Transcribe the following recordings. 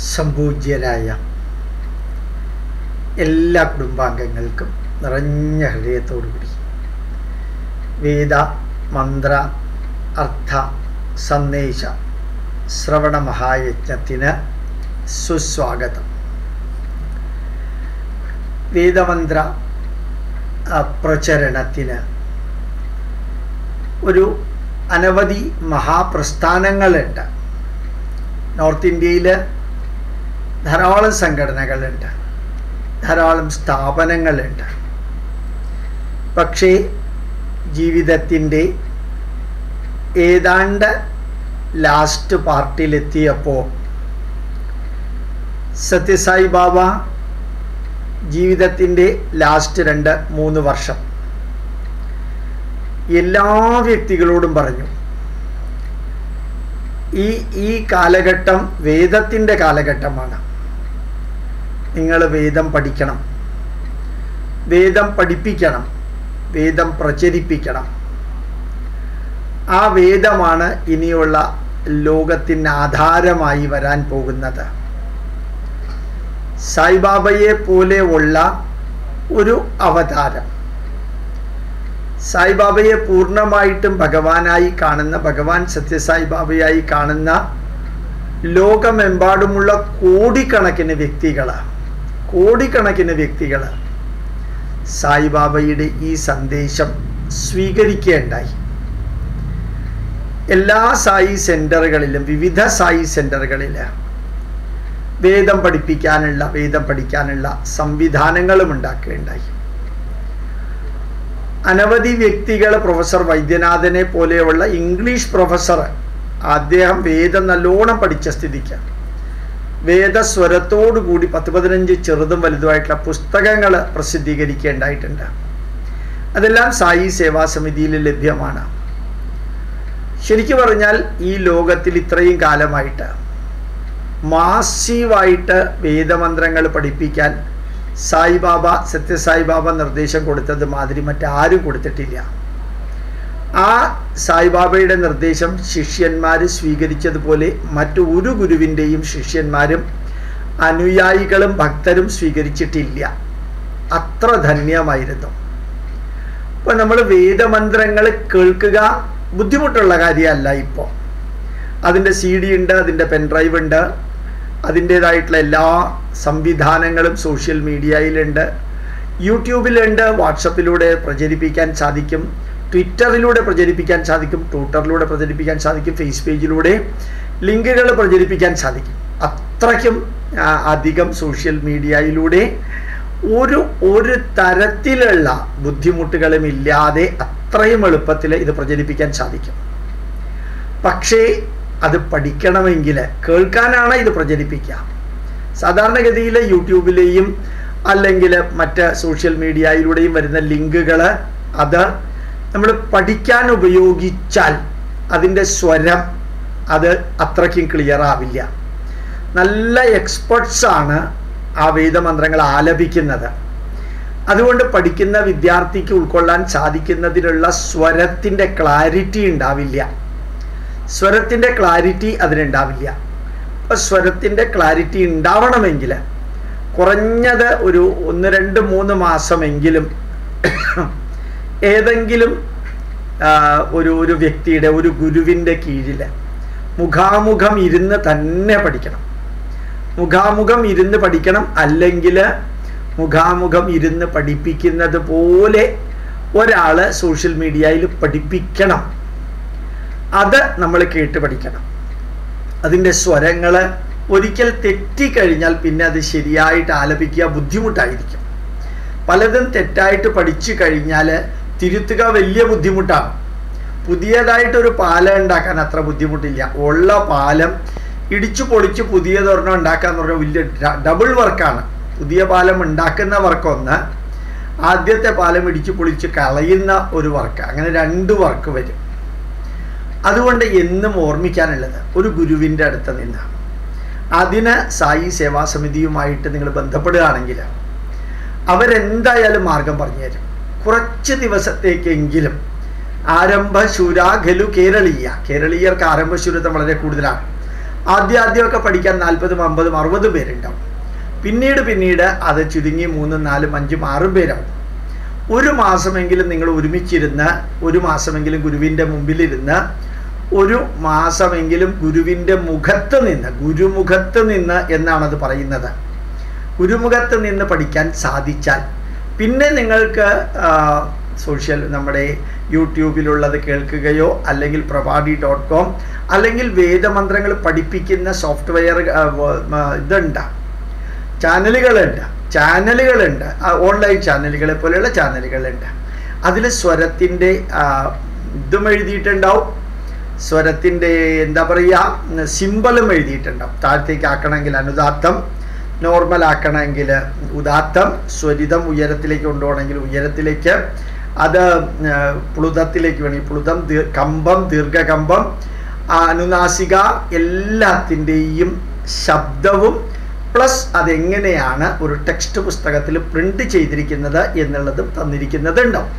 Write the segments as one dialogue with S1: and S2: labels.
S1: സംപൂജ്യരായ എല്ലാ കുടുംബാംഗങ്ങൾക്കും നിറഞ്ഞ ഹൃദയത്തോടുകൂടി വേദ മന്ത്ര അർത്ഥ സന്ദേശ ശ്രവണ മഹായജ്ഞത്തിന് സുസ്വാഗതം വേദമന്ത്ര ആ, പ്രചരണത്തിന് ഒരു അനവധി മഹാപ്രസ്ഥാനങ്ങളുണ്ട് നോർത്ത് ഇന്ത്യയിൽ ധാരാളം സംഘടനകളുണ്ട് ധാരാളം സ്ഥാപനങ്ങളുണ്ട് പക്ഷേ ജീവിതത്തിൻ്റെ ഏതാണ്ട് ലാസ്റ്റ് പാർട്ടിയിലെത്തിയപ്പോൾ സത്യസായി ബാബ ജീവിതത്തിൻ്റെ ലാസ്റ്റ് രണ്ട് മൂന്ന് വർഷം എല്ലാ വ്യക്തികളോടും പറഞ്ഞു ഈ ഈ കാലഘട്ടം വേദത്തിൻ്റെ കാലഘട്ടമാണ് നിങ്ങൾ വേദം പഠിക്കണം വേദം പഠിപ്പിക്കണം വേദം പ്രചരിപ്പിക്കണം ആ വേദമാണ് ഇനിയുള്ള ലോകത്തിന് ആധാരമായി വരാൻ പോകുന്നത് സായിബാബയെ പോലെ ഉള്ള ഒരു അവതാരം സായിബാബയെ പൂർണ്ണമായിട്ടും ഭഗവാനായി കാണുന്ന ഭഗവാൻ സത്യസായി ബാബയായി കാണുന്ന ലോകമെമ്പാടുമുള്ള കോടിക്കണക്കിന് വ്യക്തികൾ കോടിക്കണക്കിന് വ്യക്തികൾ സായിബാബയുടെ ഈ സന്ദേശം സ്വീകരിക്കേണ്ടായി എല്ലാ സായി സെൻറ്ററുകളിലും വിവിധ സായി സെൻറ്ററുകളിൽ വേദം പഠിപ്പിക്കാനുള്ള വേദം പഠിക്കാനുള്ള സംവിധാനങ്ങളും ഉണ്ടാക്കുകയുണ്ടായി അനവധി വ്യക്തികൾ പ്രൊഫസർ വൈദ്യനാഥനെ പോലെയുള്ള ഇംഗ്ലീഷ് പ്രൊഫസർ അദ്ദേഹം വേദം നല്ലോണം പഠിച്ച സ്ഥിതിക്ക് വേദസ്വരത്തോടു കൂടി പത്ത് പതിനഞ്ച് ചെറുതും വലുതുമായിട്ടുള്ള പുസ്തകങ്ങൾ പ്രസിദ്ധീകരിക്കേണ്ടായിട്ടുണ്ട് അതെല്ലാം സായി സേവാ സമിതിയിൽ ലഭ്യമാണ് ശരിക്കു പറഞ്ഞാൽ ഈ ലോകത്തിൽ ഇത്രയും കാലമായിട്ട് മാസീവായിട്ട് വേദമന്ത്രങ്ങൾ പഠിപ്പിക്കാൻ സായിബാബ സത്യസായിബാബ നിർദ്ദേശം കൊടുത്തത് മാതിരി മറ്റാരും കൊടുത്തിട്ടില്ല ആ സായിബാബയുടെ നിർദ്ദേശം ശിഷ്യന്മാർ സ്വീകരിച്ചതുപോലെ മറ്റു ഒരു ഗുരുവിൻ്റെയും ശിഷ്യന്മാരും അനുയായികളും ഭക്തരും സ്വീകരിച്ചിട്ടില്ല അത്ര ധന്യമായിരുന്നു ഇപ്പം നമ്മൾ വേദമന്ത്രങ്ങൾ കേൾക്കുക ബുദ്ധിമുട്ടുള്ള കാര്യമല്ല ഇപ്പോൾ അതിൻ്റെ സി ഡി ഉണ്ട് അതിൻ്റെ പെൻഡ്രൈവ് ഉണ്ട് അതിൻ്റേതായിട്ടുള്ള എല്ലാ സംവിധാനങ്ങളും സോഷ്യൽ മീഡിയയിലുണ്ട് യൂട്യൂബിലുണ്ട് വാട്സപ്പിലൂടെ പ്രചരിപ്പിക്കാൻ സാധിക്കും ട്വിറ്ററിലൂടെ പ്രചരിപ്പിക്കാൻ സാധിക്കും ട്വിറ്ററിലൂടെ പ്രചരിപ്പിക്കാൻ സാധിക്കും ഫേസ് പേജിലൂടെ ലിങ്കുകൾ പ്രചരിപ്പിക്കാൻ സാധിക്കും അത്രയ്ക്കും ആ, അധികം സോഷ്യൽ മീഡിയയിലൂടെ ഒരു ഒരു തരത്തിലുള്ള ബുദ്ധിമുട്ടുകളും ഇല്ലാതെ അത്രയും എളുപ്പത്തിൽ ഇത് പ്രചരിപ്പിക്കാൻ സാധിക്കും പക്ഷേ അത് പഠിക്കണമെങ്കിൽ കേൾക്കാനാണ് ഇത് പ്രചരിപ്പിക്കുക സാധാരണഗതിയിൽ യൂട്യൂബിലെയും അല്ലെങ്കിൽ മറ്റ് സോഷ്യൽ മീഡിയയിലൂടെയും വരുന്ന ലിങ്കുകൾ അത് നമ്മൾ പഠിക്കാൻ ഉപയോഗിച്ചാൽ അതിൻ്റെ സ്വരം അത് അത്രയ്ക്കും ക്ലിയർ ആവില്ല നല്ല എക്സ്പെർട്സ് ആണ് ആ വേദമന്ത്രങ്ങൾ ആലപിക്കുന്നത് അതുകൊണ്ട് പഠിക്കുന്ന വിദ്യാർത്ഥിക്ക് ഉൾക്കൊള്ളാൻ സാധിക്കുന്നതിനുള്ള സ്വരത്തിൻ്റെ ക്ലാരിറ്റി ഉണ്ടാവില്ല സ്വരത്തിൻ്റെ ക്ലാരിറ്റി അതിനുണ്ടാവില്ല അപ്പോൾ സ്വരത്തിൻ്റെ ക്ലാരിറ്റി ഉണ്ടാവണമെങ്കിൽ കുറഞ്ഞത് ഒരു ഒന്ന് രണ്ട് മൂന്ന് മാസമെങ്കിലും ഏതെങ്കിലും ആ, ഒരു ഒരു വ്യക്തിയുടെ ഒരു ഗുരുവിൻ്റെ കീഴിൽ മുഖാമുഖം ഇരുന്ന് തന്നെ പഠിക്കണം മുഖാമുഖം ഇരുന്ന് പഠിക്കണം അല്ലെങ്കിൽ മുഖാമുഖം ഇരുന്ന് പഠിപ്പിക്കുന്നത് പോലെ ഒരാൾ സോഷ്യൽ മീഡിയയിൽ പഠിപ്പിക്കണം അത് നമ്മൾ കേട്ട് പഠിക്കണം അതിൻ്റെ സ്വരങ്ങൾ ഒരിക്കൽ തെറ്റിക്കഴിഞ്ഞാൽ പിന്നെ അത് ശരിയായിട്ട് ആലപിക്കുക ബുദ്ധിമുട്ടായിരിക്കും പലതും തെറ്റായിട്ട് പഠിച്ചു കഴിഞ്ഞാൽ തിരുത്തുക വലിയ ബുദ്ധിമുട്ടാണ് പുതിയതായിട്ടൊരു പാലം ഉണ്ടാക്കാൻ അത്ര ബുദ്ധിമുട്ടില്ല ഉള്ള പാലം ഇടിച്ചു പൊളിച്ച് പുതിയതൊരെണ്ണം ഉണ്ടാക്കാന്ന് പറഞ്ഞാൽ വലിയ ഡബിൾ വർക്കാണ് പുതിയ പാലം ഉണ്ടാക്കുന്ന വർക്കൊന്ന് ആദ്യത്തെ പാലം ഇടിച്ചു പൊളിച്ച് കളയുന്ന ഒരു വർക്ക് അങ്ങനെ രണ്ട് വർക്ക് വരും അതുകൊണ്ട് എന്നും ഓർമ്മിക്കാനുള്ളത് ഒരു ഗുരുവിൻ്റെ അടുത്ത് നിന്ന് അതിന് സായി സേവാ സമിതിയുമായിട്ട് നിങ്ങൾ ബന്ധപ്പെടുകയാണെങ്കിൽ അവരെന്തായാലും മാർഗം പറഞ്ഞു തരും കുറച്ച് ദിവസത്തേക്കെങ്കിലും ആരംഭശൂര ഖലു കേരളീയ കേരളീയർക്ക് ആരംഭശൂരത്വം വളരെ കൂടുതലാണ് ആദ്യം ആദ്യമൊക്കെ പഠിക്കാൻ നാൽപ്പതും അമ്പതും അറുപതും പേരുണ്ടാവും പിന്നീട് പിന്നീട് അത് ചുരുങ്ങി മൂന്നും നാലും അഞ്ചും ആറും പേരാവും ഒരു മാസമെങ്കിലും നിങ്ങൾ ഒരുമിച്ചിരുന്ന് ഒരു മാസമെങ്കിലും ഗുരുവിൻ്റെ മുമ്പിലിരുന്ന് ഒരു മാസമെങ്കിലും ഗുരുവിൻ്റെ മുഖത്ത് നിന്ന് ഗുരുമുഖത്ത് നിന്ന് എന്നാണത് പറയുന്നത് ഗുരുമുഖത്ത് നിന്ന് പഠിക്കാൻ സാധിച്ചാൽ പിന്നെ നിങ്ങൾക്ക് സോഷ്യൽ നമ്മുടെ യൂട്യൂബിലുള്ളത് കേൾക്കുകയോ അല്ലെങ്കിൽ പ്രഭാടി ഡോട്ട് കോം അല്ലെങ്കിൽ വേദമന്ത്രങ്ങൾ പഠിപ്പിക്കുന്ന സോഫ്റ്റ്വെയർ ഇതുണ്ട് ചാനലുകളുണ്ട് ചാനലുകളുണ്ട് ഓൺലൈൻ ചാനലുകളെ പോലെയുള്ള ചാനലുകളുണ്ട് അതിൽ സ്വരത്തിൻ്റെ ഇതും എഴുതിയിട്ടുണ്ടാവും സ്വരത്തിൻ്റെ എന്താ പറയുക സിമ്പലും എഴുതിയിട്ടുണ്ടാവും താഴത്തേക്ക് ആക്കണമെങ്കിൽ അനുദാത്തം നോർമൽ ആക്കണമെങ്കിൽ ഉദാത്തം സ്വരിതം ഉയരത്തിലേക്ക് കൊണ്ടുപോകണമെങ്കിൽ ഉയരത്തിലേക്ക് അത് പ്ലുതത്തിലേക്ക് വേണമെങ്കിൽ പ്ലുതം ദീർ കമ്പം ദീർഘകമ്പം അനുനാസിക എല്ലാത്തിൻ്റെയും ശബ്ദവും പ്ലസ് അതെങ്ങനെയാണ് ഒരു ടെക്സ്റ്റ് പുസ്തകത്തിൽ പ്രിന്റ് ചെയ്തിരിക്കുന്നത് എന്നുള്ളതും തന്നിരിക്കുന്നതുണ്ടാവും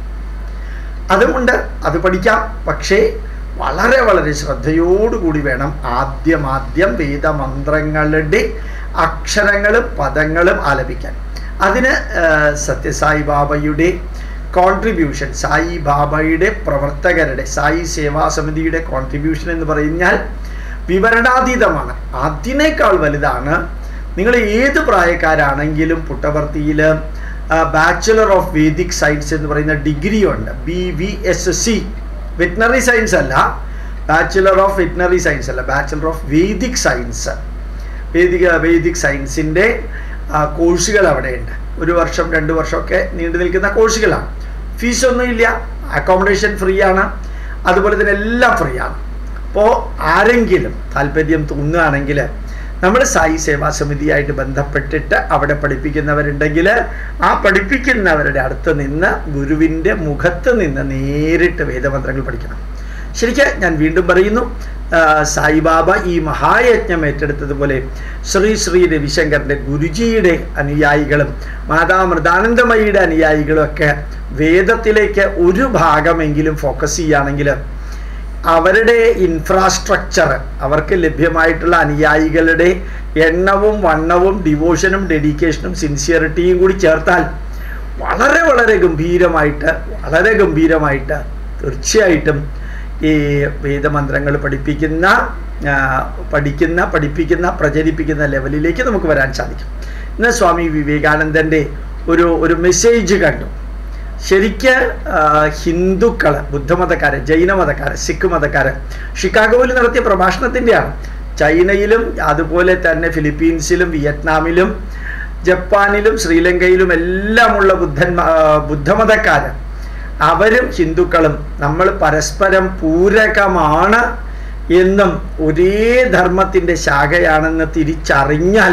S1: അതുകൊണ്ട് അത് പഠിക്കാം പക്ഷേ വളരെ വളരെ ശ്രദ്ധയോടുകൂടി വേണം ആദ്യം ആദ്യം വേദമന്ത്രങ്ങളുടെ അക്ഷരങ്ങളും പദങ്ങളും ആലപിക്കാൻ അതിന് സത്യസായി ബാബയുടെ കോൺട്രിബ്യൂഷൻ സായി ബാബയുടെ പ്രവർത്തകരുടെ സായി സേവാ സമിതിയുടെ കോൺട്രിബ്യൂഷൻ എന്ന് പറഞ്ഞാൽ വിവരണാതീതമാണ് അതിനേക്കാൾ വലുതാണ് നിങ്ങൾ ഏത് പ്രായക്കാരാണെങ്കിലും പുട്ടവർത്തിയിൽ ബാച്ചുലർ ഓഫ് വേദിക് സയൻസ് എന്ന് പറയുന്ന ഡിഗ്രി ഉണ്ട് B V S C veterinary science അല്ല ബാച്ചുലർ ഓഫ് വെറ്റിനറി സയൻസ് അല്ല ബാച്ചുലർ ഓഫ് വേദിക് സയൻസ് വേദിക വേദിക് സയൻസിൻ്റെ കോഴ്സുകൾ അവിടെയുണ്ട് ഒരു വർഷം രണ്ട് വർഷമൊക്കെ നീണ്ടു നിൽക്കുന്ന കോഴ്സുകളാണ് ഫീസൊന്നുമില്ല അക്കോമഡേഷൻ ഫ്രീ ആണ് അതുപോലെ തന്നെ എല്ലാം ഫ്രീ ആണ് അപ്പോൾ ആരെങ്കിലും താല്പര്യം തോന്നുകയാണെങ്കിൽ നമ്മൾ സായി സേവാ സമിതിയായിട്ട് ബന്ധപ്പെട്ടിട്ട് അവിടെ പഠിപ്പിക്കുന്നവരുണ്ടെങ്കിൽ ആ പഠിപ്പിക്കുന്നവരുടെ അടുത്ത് നിന്ന് ഗുരുവിൻ്റെ മുഖത്ത് നിന്ന് നേരിട്ട് വേദമന്ത്രങ്ങൾ പഠിക്കണം ശരിക്കും ഞാൻ വീണ്ടും പറയുന്നു സായിബാബ ഈ മഹായജ്ഞം ഏറ്റെടുത്തതുപോലെ ശ്രീ ശ്രീ രവിശങ്കറിൻ്റെ ഗുരുജിയുടെ അനുയായികളും മാതാ മൃദാനന്ദമയിയുടെ അനുയായികളും ഒക്കെ വേദത്തിലേക്ക് ഒരു ഭാഗമെങ്കിലും ഫോക്കസ് ചെയ്യുകയാണെങ്കിൽ അവരുടെ ഇൻഫ്രാസ്ട്രക്ചർ അവർക്ക് ലഭ്യമായിട്ടുള്ള അനുയായികളുടെ എണ്ണവും വണ്ണവും ഡിവോഷനും ഡെഡിക്കേഷനും സിൻസിയറിറ്റിയും കൂടി ചേർത്താൽ വളരെ വളരെ ഗംഭീരമായിട്ട് വളരെ ഗംഭീരമായിട്ട് തീർച്ചയായിട്ടും ഈ വേദമന്ത്രങ്ങൾ പഠിപ്പിക്കുന്ന പഠിക്കുന്ന പഠിപ്പിക്കുന്ന പ്രചരിപ്പിക്കുന്ന ലെവലിലേക്ക് നമുക്ക് വരാൻ സാധിക്കും ഇന്ന് സ്വാമി വിവേകാനന്ദൻ്റെ ഒരു ഒരു മെസ്സേജ് കണ്ടു ശരിക്ക് ഹിന്ദുക്കൾ ബുദ്ധമതക്കാര് ജൈനമതക്കാര് സിഖ് മതക്കാര് ഷിക്കാഗോയിൽ നടത്തിയ പ്രഭാഷണത്തിൻ്റെയാണ് ചൈനയിലും അതുപോലെ തന്നെ ഫിലിപ്പീൻസിലും വിയറ്റ്നാമിലും ജപ്പാനിലും ശ്രീലങ്കയിലും എല്ലാമുള്ള ബുദ്ധൻ ബുദ്ധമതക്കാര് അവരും ഹിന്ദുക്കളും നമ്മൾ പരസ്പരം പൂരകമാണ് എന്നും ഒരേ ധർമ്മത്തിൻ്റെ ശാഖയാണെന്ന് തിരിച്ചറിഞ്ഞാൽ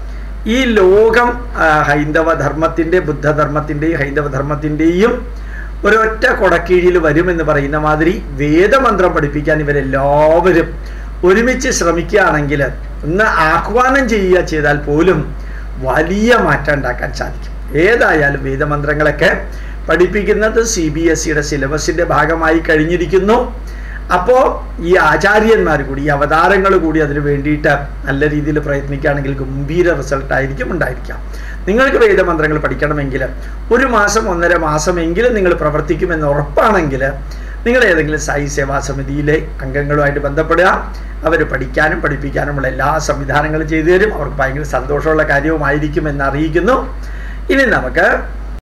S1: ഈ ലോകം ഹൈന്ദവ ധർമ്മത്തിൻ്റെ ബുദ്ധധർമ്മത്തിൻ്റെയും ഹൈന്ദവ ധർമ്മത്തിൻ്റെയും ഒരൊറ്റ കൊടക്കീഴിൽ വരുമെന്ന് പറയുന്ന മാതിരി വേദമന്ത്രം പഠിപ്പിക്കാൻ ഇവരെല്ലാവരും ഒരുമിച്ച് ശ്രമിക്കുകയാണെങ്കിൽ ഒന്ന് ആഹ്വാനം ചെയ്യുക ചെയ്താൽ പോലും വലിയ മാറ്റം ഉണ്ടാക്കാൻ സാധിക്കും ഏതായാലും വേദമന്ത്രങ്ങളൊക്കെ പഠിപ്പിക്കുന്നത് സി ബി എസ് സിയുടെ സിലബസിൻ്റെ ഭാഗമായി കഴിഞ്ഞിരിക്കുന്നു അപ്പോൾ ഈ ആചാര്യന്മാർ കൂടി ഈ അവതാരങ്ങൾ കൂടി അതിന് വേണ്ടിയിട്ട് നല്ല രീതിയിൽ പ്രയത്നിക്കുകയാണെങ്കിൽ ഗംഭീര റിസൾട്ട് ആയിരിക്കും ഉണ്ടായിരിക്കാം നിങ്ങൾക്ക് വേദമന്ത്രങ്ങൾ പഠിക്കണമെങ്കിൽ ഒരു മാസം ഒന്നര മാസമെങ്കിലും നിങ്ങൾ പ്രവർത്തിക്കുമെന്ന് ഉറപ്പാണെങ്കിൽ നിങ്ങൾ ഏതെങ്കിലും സായി സേവാ സമിതിയിലെ അംഗങ്ങളുമായിട്ട് ബന്ധപ്പെടുക അവർ പഠിക്കാനും പഠിപ്പിക്കാനുമുള്ള എല്ലാ സംവിധാനങ്ങളും ചെയ്തു തരും അവർക്ക് ഭയങ്കര സന്തോഷമുള്ള കാര്യവുമായിരിക്കും എന്ന് അറിയിക്കുന്നു ഇനി നമുക്ക്